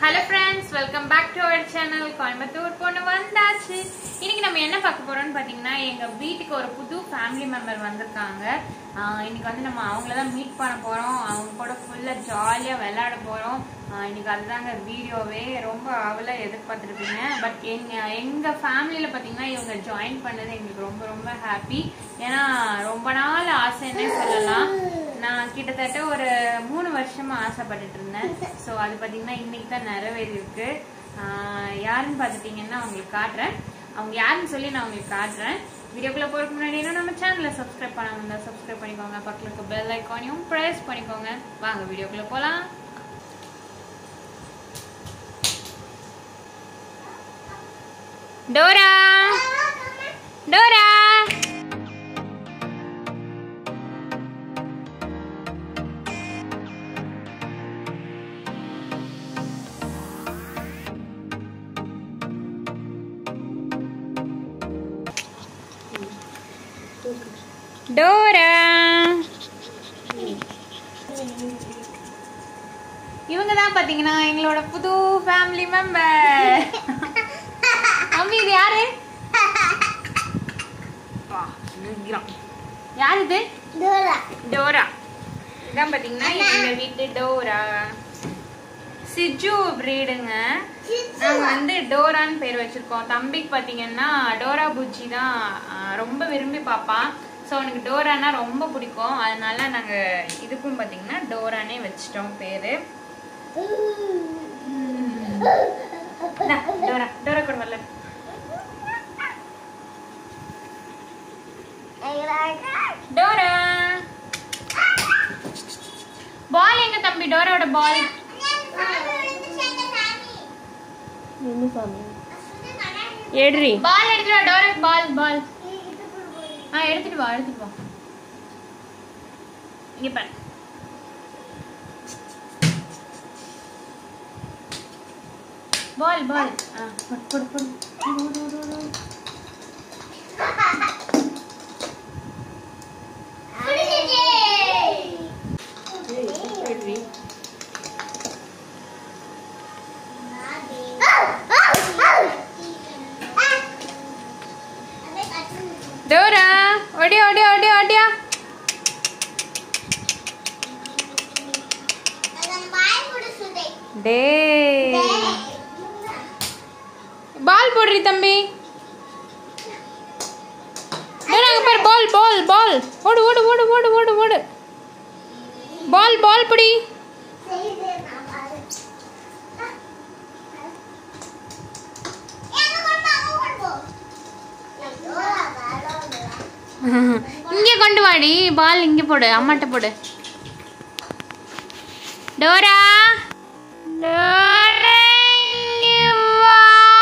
Hello friends welcome back to our channel Coimbatore பொண்ணு வந்தாச்சு இன்னைக்கு நம்ம என்ன பார்க்க போறோம்னு பார்த்தீங்கன்னா எங்க வீட்டுக்கு ஒரு புது ஃபேமிலி மெம்பர் வந்திருக்காங்க ஆஹ் இன்னைக்கு வந்து நம்ம அவங்கள தான் மீட் பண்ண போறோம் அவங்க கூட ஃபுல்லா ஜாலியா விளையாட போறோம் ஆஹ் இன்னைக்கு அதுதாங்க வீடியோவே ரொம்ப அவளா எதிர்பார்த்துருப்பீங்க பட் எங்க எங்க ஃபேமிலியில பார்த்தீங்கன்னா இவங்க ஜாயின் பண்ணது எங்களுக்கு ரொம்ப ரொம்ப ஹாப்பி ஏன்னா ரொம்ப நாள் ஆசைன்னே சொல்லலாம் நான் கிட்டத்தட்ட ஒரு மூணு வருஷமா ஆசைப்பட்டுட்டு இருந்தேன் ஸோ அது பார்த்தீங்கன்னா இன்னைக்கு தான் நிறைவேறி இருக்கு ஆஹ் யாருன்னு பார்த்துட்டீங்கன்னா உங்களுக்கு காட்டுறேன் அவங்க யாருன்னு சொல்லி நான் உங்களுக்கு காட்டுறேன் வீடியோக்குள்ள போறதுக்கு முன்னாடி இன்னும் நம்ம சேனலை சப்ஸ்கிரைப் பண்ணாம இருந்தா சப்ஸ்கிரைப் பண்ணிக்கோங்க பக்கத்துல இருக்க பெல் ஐக்கானையும் ப்ரெஸ் பண்ணிக்கோங்க வாங்க வீடியோக்குள்ள போலாம் டோரா டோரா டோரா இவங்க தான் பாத்தீங்கன்னா எங்களோட புது ஃபேமிலி மெம்பர் அம்மி இது யாரு வா, நிக்கிறான். யார் இது டோரா இதான் பாத்தீங்கன்னா எங்க வீட்டு டோரா சிஜு பிரீடுங்க நாங்க வந்து டோரான்னு பேர் வச்சிருக்கோம் தம்பிக்கு பாத்தீங்கன்னா டோரா பூச்சி தான் ஆஹ், ரொம்ப விரும்பி பாப்பான் ஸோ அவனுக்கு டோரானா ரொம்ப பிடிக்கும் அதனால நாங்க இதுக்கும் பாத்தீங்கன்னா டோரானே வச்சிட்டோம் பேரு இந்தா, டோரா டோரா கூட வரல டோரா பால் எங்க தம்பி டோராவோட பால் எடுறி பால் எடுத்துட்டு வா டோரா பால் பால் ஆ எடுத்துட்டு வா எடுத்துட்டு வா இங்க பாரு பால் பால் ஆ போடு போடு போடு ஓடு, ஓடு, ஓடு, ஓடு. டோரா ஓடியா ஓடியா ஓடியா ஓடியா டே பால் போடுறி தம்பி டோரா அங்க பாரு பால் பால் பால் ஓடு ஓடு ஓடு ஓடு ஓடு ஓடு பால் பால் பிடி இங்க கொண்டு வாடி பால் இங்க போடு அம்மாட்ட போடு டோரா டோரா இங்க வா.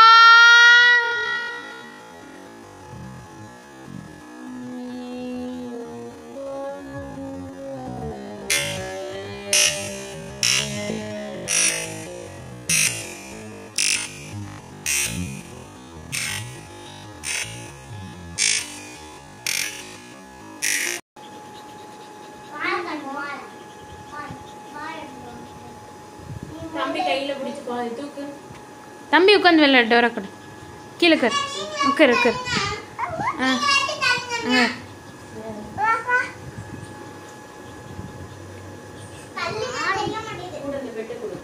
தம்பி கையில பிடிச்சுக்கோ அது தூக்கு தம்பி உட்காந்து விளையாடு டோரா கூட கீழே கர் உட்கார் உட்கார் ஆ ஆ. கூட இந்த பெட்டு கொடு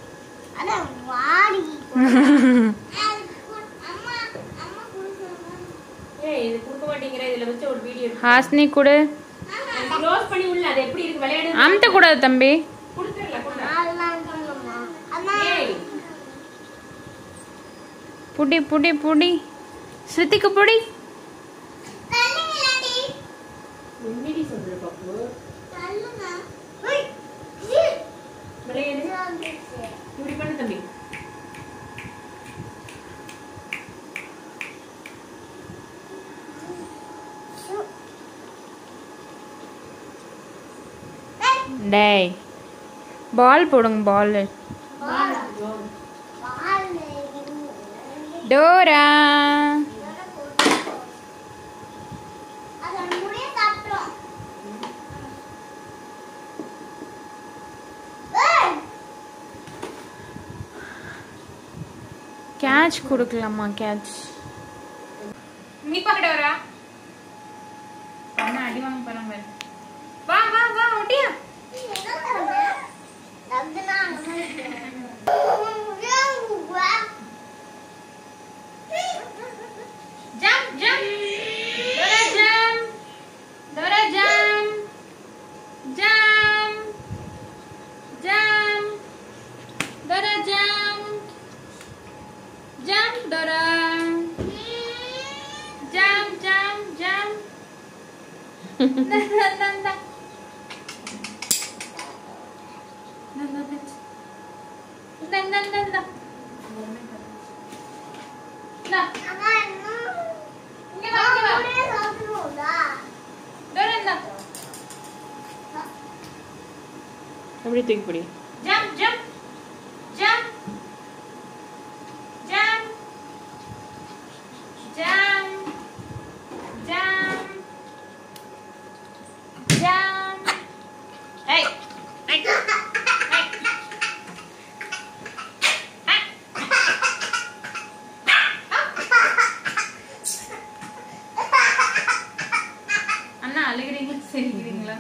ஏய் இது கொடுக்க மாட்டேங்கிற இதுல வச்சு ஒரு வீடியோ ஹாஸ்னி கொடு க்ளோஸ் பண்ணி உள்ள அது எப்படி இருக்கு விளையாடு அமுத்த கூடாது தம்பி கொடுத்துறல கொடுங்க ஏய் புடி புடி புடி ஸ்ருதிக்கு புடி என்னடி சொல்ற பாப்பு விளையாடு இப்படி பண்ணு தம்பி டேய் பால் போடுங்க பால் டோரா கேட்ச் கொடுக்கலாமா கேட்ச் நீ பக்கட வரா அண்ணா அடி வாங்க போறாங்க வா வா வா ஒட்டியா jump jump Dora jump Dora jump jump jump Dora jump jump Dora jump jump jump Da, da, da, da. Da, da, da. Da, da, da, da. Da. இங்க வா, இங்க வா. டோரா, இந்தா. எப்படி தூக்கி பிடி Jump, jump. Jump. Jump. Jump. Jump. Jump. Hey. Hey. Hey. Hey. அண்ணா அழுகிறீங்களா சிரிக்கிறீங்களா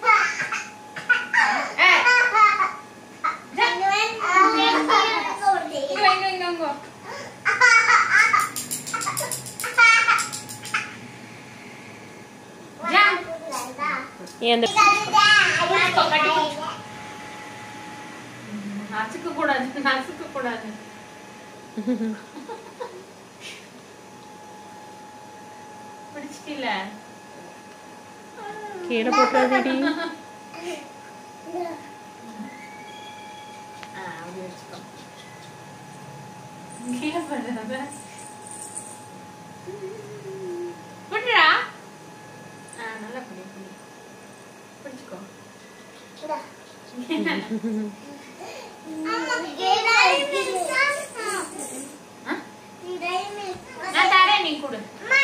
ஏய், இங்க வா, இங்க, இங்க, இங்க வா. ஏன் அந்த நசுக்க கூடாது நசுக்க கூடாது பிடிச்சிட்டில கீழே போட்டுறதுடி ஆ, அப்படி வச்சுக்கோ. கீழே போடுறத. புடிடா. ஆ, நல்லா புடி, புடி. பிடிச்சுக்கோ. ஆ? நான் தரேன், நீ கொடு.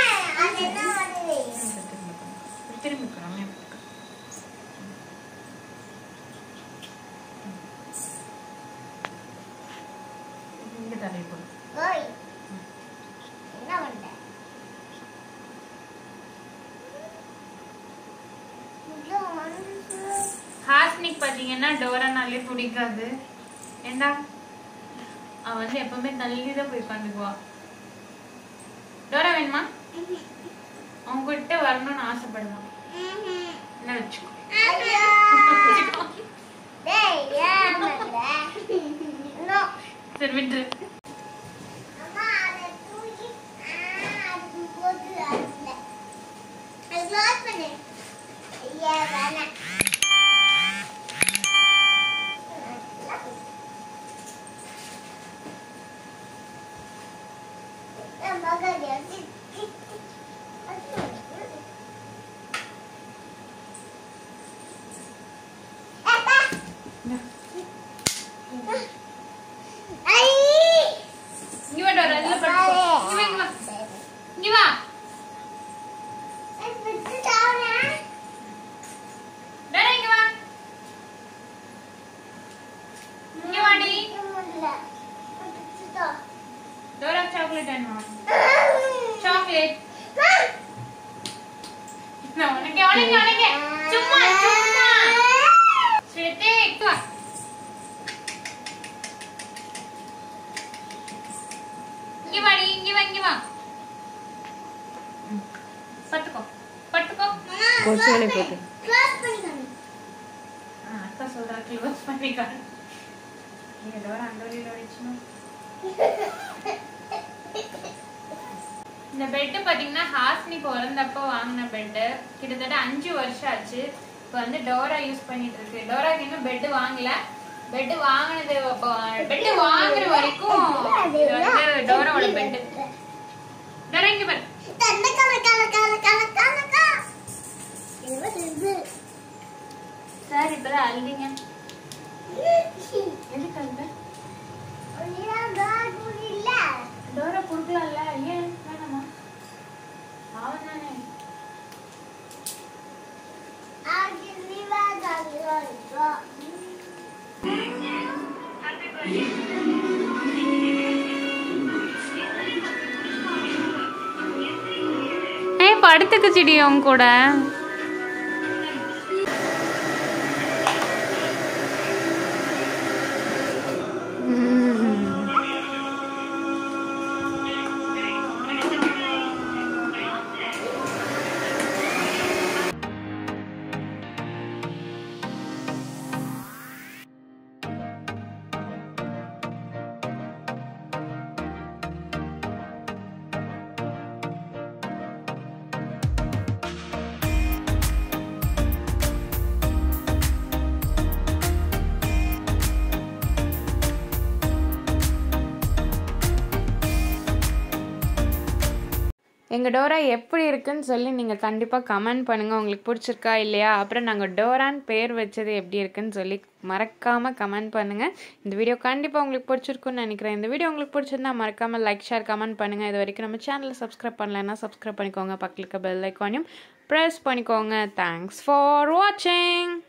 திரும்பி கொடு, அம்மையா கொடுக்க. இங்க தரேன், கொடு. ஹாஸ்னிக் பாத்தீங்கன்னா டோரானாலே பிடிக்காது ஏண்டா அவ வந்து எப்பவுமே தள்ளி தான் போய் உட்காந்துக்குவா டோரா வேணுமா உங்ககிட்ட வரணும்னு ஆசைப்படுவான் என்ன வச்சுக்கோ சரி விட்டு இங்க வா டோரா இதுல படுத்துக்கோ இங்க வா, இங்க வா இங்க வா டோரா இங்க வா இங்க வாடி டோரா சாக்லேட் வேணுமா சாக்லேட் நான் உனக்கு உனக்கு உனக்கு சும்மா சும்மா ஸ்ருதி இங்க வா இங்க வாடி இங்க வா இங்க வா ம். பட்டுக்கோ பட்டுக்கோ கொசுவலை போட்டு ஆ, அக்கா சொல்றா க்ளோஸ் பண்ணிக்காரு நீங்க டோர் அந்த வழியில வச்சுணும் இந்த பெட்டு பாத்தீங்கன்னா ஹாஸ்னி பிறந்தப்போ வாங்கின பெட்டு கிட்டத்தட்ட அஞ்சு வருஷம் ஆச்சு இப்போ வந்து டோரா யூஸ் பண்ணிட்டு இருக்கு டோராக்கு இன்னும் பெட் வாங்கல பெட் வாங்கினது பெட் வாங்குற வரைக்கும் இது வந்து டோராவோட பெட் டோரா இங்க பாரு சார் இப்பதான் அழுதிங்க எதுக்கு அழுத டோரா கொடுக்கலாம்ல ஏன் வேணாமா அவன் தானே படுத்துக்குச்சிடி உன் கூட எங்கள் டோரா எப்படி இருக்குன்னு சொல்லி நீங்கள் கண்டிப்பாக கமெண்ட் பண்ணுங்கள் உங்களுக்கு பிடிச்சிருக்கா இல்லையா அப்புறம் நாங்கள் டோரான் பேர் வச்சது எப்படி இருக்குன்னு சொல்லி மறக்காமல் கமெண்ட் பண்ணுங்கள் இந்த வீடியோ கண்டிப்பாக உங்களுக்கு பிடிச்சிருக்குன்னு நினைக்கிறேன் இந்த வீடியோ உங்களுக்கு பிடிச்சிருந்தா மறக்காமல் லைக் ஷேர் கமெண்ட் பண்ணுங்கள் இது வரைக்கும் நம்ம சேனலை சப்ஸ்கிரைப் பண்ணலைன்னா சப்ஸ்கிரைப் பண்ணிக்கோங்க பக்கத்தில் இருக்க பெல் ஐக்கானையும் ப்ரெஸ் பண்ணிக்கோங்க தேங்க்ஸ் ஃபார் வாட்சிங்